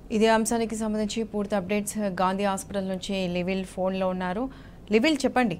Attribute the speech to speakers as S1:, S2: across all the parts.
S1: ఇదే అంశానికి సంబంధించి పూర్తి అప్డేట్స్ గాంధీ హాస్పిటల్ నుంచి లివిల్ ఫోన్లో ఉన్నారు లివిల్ చెప్పండి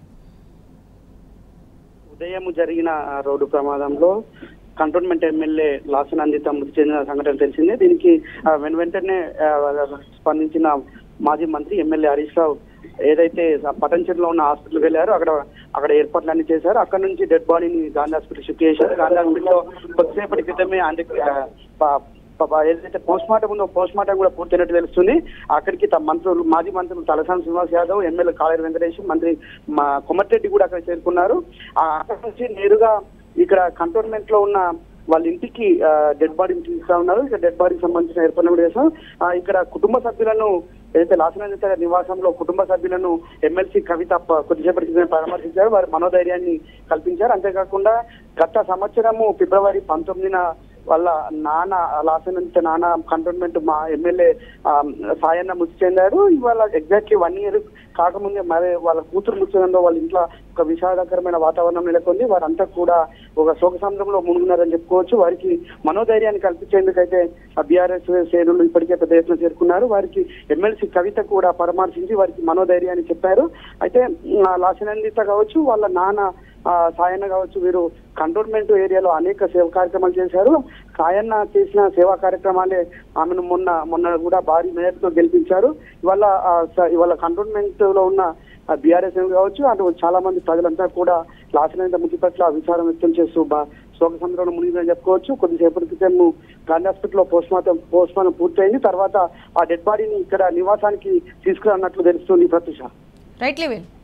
S2: ఉదయం జరిగిన ఆ రోడ్డు ప్రమాదంలో కంటోన్మెంట్ ఎమ్మెల్యే లాసన్ అందిత మృతి చెందిన సంఘటన తెలిసిందే దీనికి ఆ, వెను వెంటనే ఆ, స్పందించిన మాజీ మంత్రి ఎమ్మెల్యే హరీష్ రావు ఏదైతే పటంచెరులో ఉన్న హాస్పిటల్కి వెళ్ళారో అక్కడ అక్కడ ఏర్పాట్లన్నీ చేశారు అక్కడ నుంచి డెడ్ బాడీని గాంధీ హాస్పిటల్ షిఫ్ట్ చేశారు గాంధీ హాస్పిటల్లో కొద్దిసేపటి క్రితమే అంటే ఏదైతే పోస్ట్ మార్టం ఉందో పోస్ట్ మార్టం కూడా పూర్తయినట్టు తెలుస్తుంది అక్కడికి తమ మంత్రులు మాజీ మంత్రులు తలసాని శ్రీనివాస్ యాదవ్ ఎమ్మెల్యే కాళేరు వెంకటేష్ మంత్రి మా కొమ్మటిరెడ్డి కూడా అక్కడ చేరుకున్నారు ఆ అక్కడ నుంచి నేరుగా ఇక్కడ కంటోన్మెంట్ లో ఉన్న వాళ్ళ ఇంటికి డెడ్ బాడీని తీసుకురా ఉన్నారు ఇక డెడ్ బాడీకి సంబంధించిన ఏర్పాట్లు కూడా చేశాం ఆ, ఇక్కడ కుటుంబ సభ్యులను ఏదైతే లాసనందిత నివాసంలో కుటుంబ సభ్యులను ఎమ్మెల్సీ కవిత ప- కొద్దిసేపటి క్రితం పరామర్శించారు వారి మనోధైర్యాన్ని కల్పించారు అంతేకాకుండా గత సంవత్సరము ఫిబ్రవరి పంతొమ్మిదిన వాళ్ళ నాన్న లాసనందిత నాన్న కంటోన్మెంట్ మా ఎమ్మెల్యే ఆ, సాయన్న మృతి చెందారు ఇవాళ ఎగ్జాక్ట్లీ వన్ ఇయర్ కాకముందే మరి వాళ్ళ కూతురు మృతి చెందడంతో వాళ్ళ ఇంట్లో ఒక విషాదకరమైన వాతావరణం నెలకొంది వారంతా కూడా ఒక శోక సముద్రంలో మునుగున్నారని చెప్పుకోవచ్చు వారికి మనోధైర్యాన్ని కల్పించేందుకైతే బీఆర్ఎస్ శ్రేణులు ఇప్పటికే పెద్ద ఎత్తున చేరుకున్నారు వారికి ఎమ్మెల్సీ కవిత కూడా పరామర్శించి వారికి మనోధైర్యాన్ని చెప్పారు అయితే ఆ, లాసనందిత కావచ్చు వాళ్ళ నాన్న ఆ, సాయన్న కావచ్చు వీరు కంటోన్మెంట్ ఏరియాలో అనేక సేవ కార్యక్రమాలు చేశారు సాయన్న చేసిన సేవా కార్యక్రమాలే ఆమెను మొన్న మొన్న కూడా భారీ మేరతో గెలిపించారు ఇవాళ ఆ, స- ఇవాళ కంటోన్మెంట్ లో ఉన్న బీఆర్ఎస్ కావచ్చు అటు చాలా మంది ప్రజలంతా కూడా లాసనంత మృతి పట్ల విచారం వ్యక్తం చేస్తూ బా శోక సముద్రంలో మునిగిందని చెప్పుకోవచ్చు కొద్దిసేపటి క్రితం గాంధీ హాస్పిటల్లో పోస్ట్ మార్టం పోస్ట్ మార్టం పూర్తయింది తర్వాత ఆ డెడ్ బాడీని ఇక్కడ నివాసానికి తీసుకురాన్నట్లు తెలుస్తుంది ప్రత్యూష
S1: రైట్ లివిల్